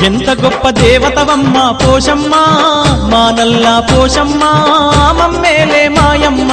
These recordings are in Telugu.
ఎంత గొప్ప దేవతవమ్మ పోషమ్మ మా నల్ల పోషమ్మ మమ్మేలే మాయమ్మ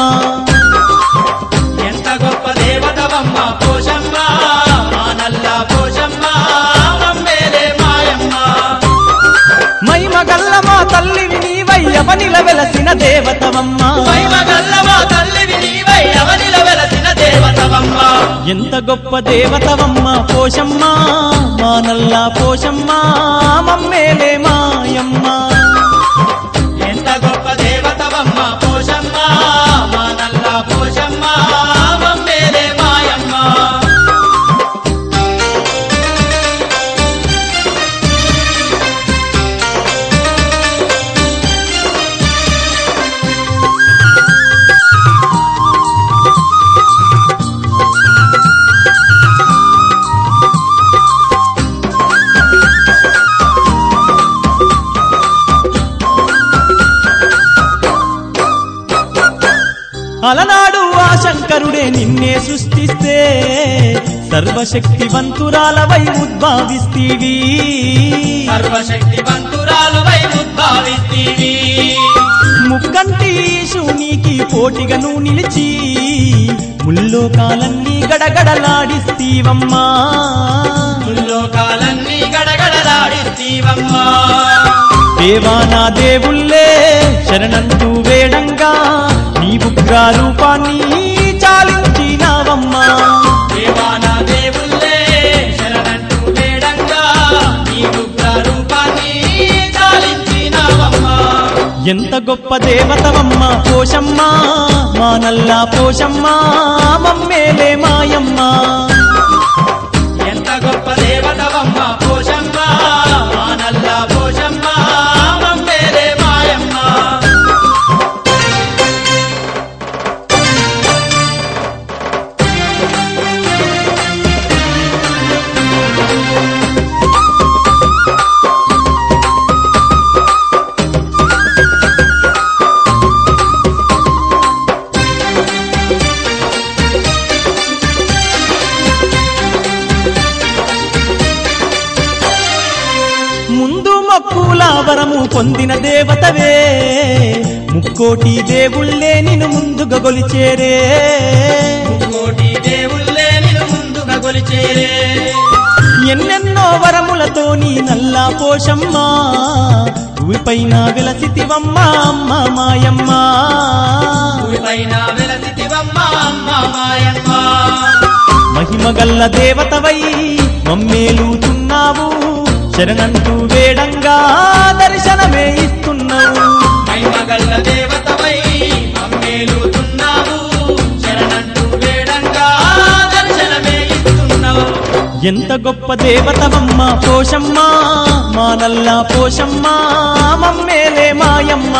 ఎంత గొప్ప దేవతవమ్మ పోషమ్మ మా నల్ల పోషమ్మ మమ్మేలే మాయమ్మ మైమగల్ల మా తల్లివి నీవయ్యవనిల వెలసిన దేవతవమ్మ మహిమగల్లవా తల్లివి నీవై అవనిల వెలసిన దేవతవమ్మ ఎంత గొప్ప దేవతవమ్మ పోషమ్మ మా నల్ల పోషమ్మ మమ్మేలే మాయమ్మ ఎంత గొప్ప దేవతవమ్మ పోషమ్మ మా నల్ల పోషమ్మ మమ్మేలే మాయమ్మ అలనాడు ఆ శంకరుడే నిన్నే సృష్టిస్తే సర్వశక్తివంతురాలవై ఉద్భావిస్తీవి సర్వశక్తివంతురాలువై ఉద్భావిస్తీవి ముక్కంటి శూనికి పోటిగను నిలిచి ముల్లోకాలన్నీ గడగడలాడిస్తీవమ్మా ముల్లోకాలన్నీ గడగడలాడిస్తీవమ్మా దేవానా దేవుళ్ళే శరణంటూ వేడంగా నీ ఉగ్ర రూపాన్ని చాలించినావమ్మా దేవాన దేవుళ్ళే శరణంటూ వేడంగా నీ ఉగ్ర రూపాన్ని చాలించినావమ్మా ఎంత గొప్ప దేవతవమ్మ పోషమ్మ మా నల్ల పోషమ్మ మమ్మేలే మాయమ్మ ఎంత గొప్ప దేవతవమ్మ పోషమ్మ మా నల్ల పోషమ్మ మమ్మేలే మాయమ్మ ముందు మొక్కుల వరము పొందిన దేవతవే ముక్కోటి దేవుళ్ళే నిన్ను ముందుగా గొలిచేరే కోటి దేవుళ్ళే నిన్ను ముందుగా కొలిచేరే ఎన్నెన్నో వరములతో నీ నల్ల పోషమ్మ భూమిపైన విలసితివమ్మ అమ్మ మాయమ్మ భూమిపైన వెలసితివమ్మ అమ్మ మాయమ్మ మహిమగల్ల దేవతవై మమ్మేలుతున్నావు శరణంటూ వేడంగా దర్శనమే ఇస్తున్నావు మహిమగల్ల దేవతవై మమ్మేలుతున్నావు శరణంటూ వేడంగా దర్శనమే ఇస్తున్నావు ఎంత గొప్ప దేవతవమ్మ పోషమ్మ మా నల్ల పోషమ్మ మమ్మేలే మాయమ్మ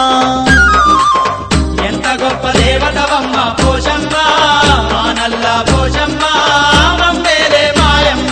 ఎంత గొప్ప దేవతవమ్మ పోషమ్మ మా నల్ల పోషమ్మ మమ్మేలే మాయమ్మ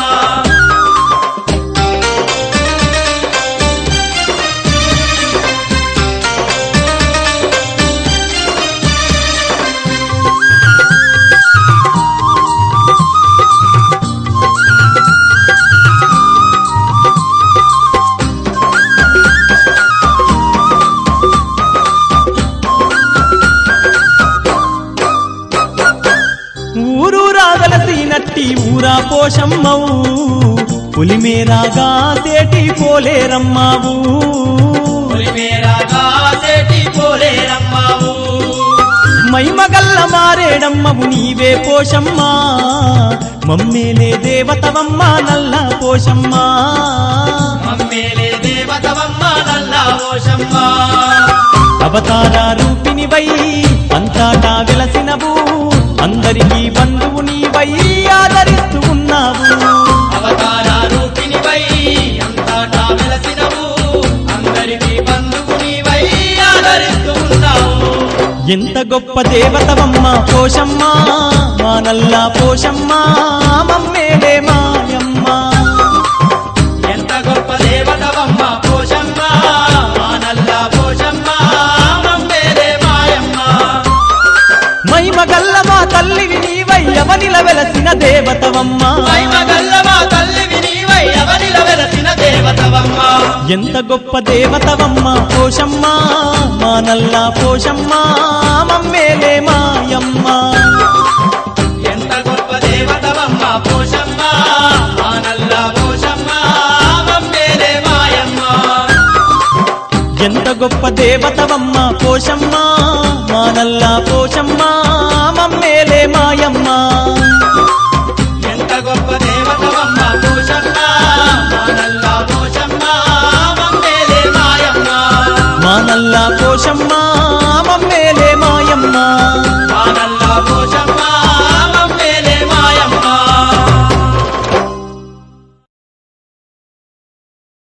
ఊరు రాగలసినట్టి ఊరా పోషమ్మవు పులిమేరాగా తేటి పోలేరమ్మావు పొలిమేరాగా సేటి పోలేరమ్మావు మైమగల్ల మారేడమ్మవు నీవే పోషమ్మా మమ్మేలే దేవతవమ్మ నల్ల పోషమ్మా మమ్మేలే దేవతవమ్మ నల్ల పోషమ్మ అవతార రూపినివై అంతటా వెలసినవు అందరికీ బంధువు నీవై ఆదరిస్తూ ఉన్నావు అవతార రూపినివై అంతటా వెలసినవు అందరికీ బంధువునివై ఆదరిస్తూ ఉన్నావు ఎంత గొప్ప దేవతవమ్మ పోషమ్మ మా నల్ల పోషమ్మ మమ్మేలే మాయమ్మ ఎంత గొప్ప దేవతవమ్మ పోషమ్మ మా నల్ల పోషమ్మ మమ్మేలే మాయమ్మ మైమగల్ల మా తల్లివి నీవై అవనిల వెలసిన దేవతవమ్మ మహిమగల్లవా తల్లివి నీవై అవనిల వెలసిన దేవతవమ్మ ఎంత గొప్ప దేవతవమ్మ పోషమ్మ మా నల్ల పోషమ్మ మమ్మేలే మాయమ్మ ఎంత గొప్ప దేవతవమ్మ పోషమ్మ ఆ నల్ల పోషమ్మ మమ్మేలే మాయమ్మ ఎంత గొప్ప దేవతవమ్మ పోషమ్మ మా నల్ల పోషమ్మ మమ్మేలే మాయమ్మ ఎంత గొప్ప దేవతవమ్మ